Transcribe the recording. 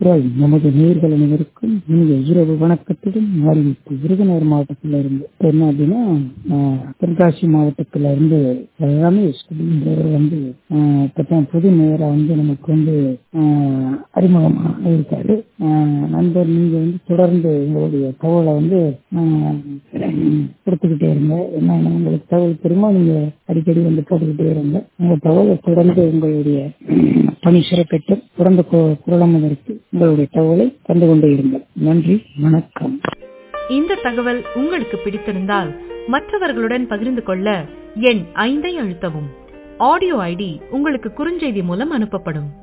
குரல் நமது நேர்கள் அனைவருக்கும் இனிய இரவு வணக்கத்துடன் அறிவிப்பு விருதுநகர் மாவட்டத்தில் இருந்து என்ன அப்படின்னா ஆஹ், தென்காசி மாவட்டத்துல இருந்து எல்லாமே ஸ்டூடெண்ட் வந்து ஆஹ், இப்பதான் புது நேரா வந்து நமக்கு வந்து ஆஹ், அறிமுகமா இருக்காரு ஆஹ், நண்பர் நீங்க வந்து தொடர்ந்து உங்களுடைய தகவலை வந்து ஆஹ், கொடுத்துக்கிட்டே இருங்க என்ன உங்களுக்கு தகவல் தெரியுமா நீங்க அடிக்கடி வந்து போட்டுக்கிட்டே இருங்க உங்க தகவலை தொடர்ந்து உங்களுடைய உம், பணி சிறக்கட்டும் தொடர்ந்து கு- குரலமதற்கு உங்களுடைய தகவலை தந்து கொண்டே இருங்கள் நன்றி வணக்கம் இந்த தகவல் உங்களுக்கு பிடித்திருந்தால் மற்றவர்களுடன் பகிர்ந்து கொள்ள எண் ஐந்தை அழுத்தவும் ஆடியோ ஐடி உங்களுக்கு குறுஞ்செய்தி மூலம் அனுப்பப்படும்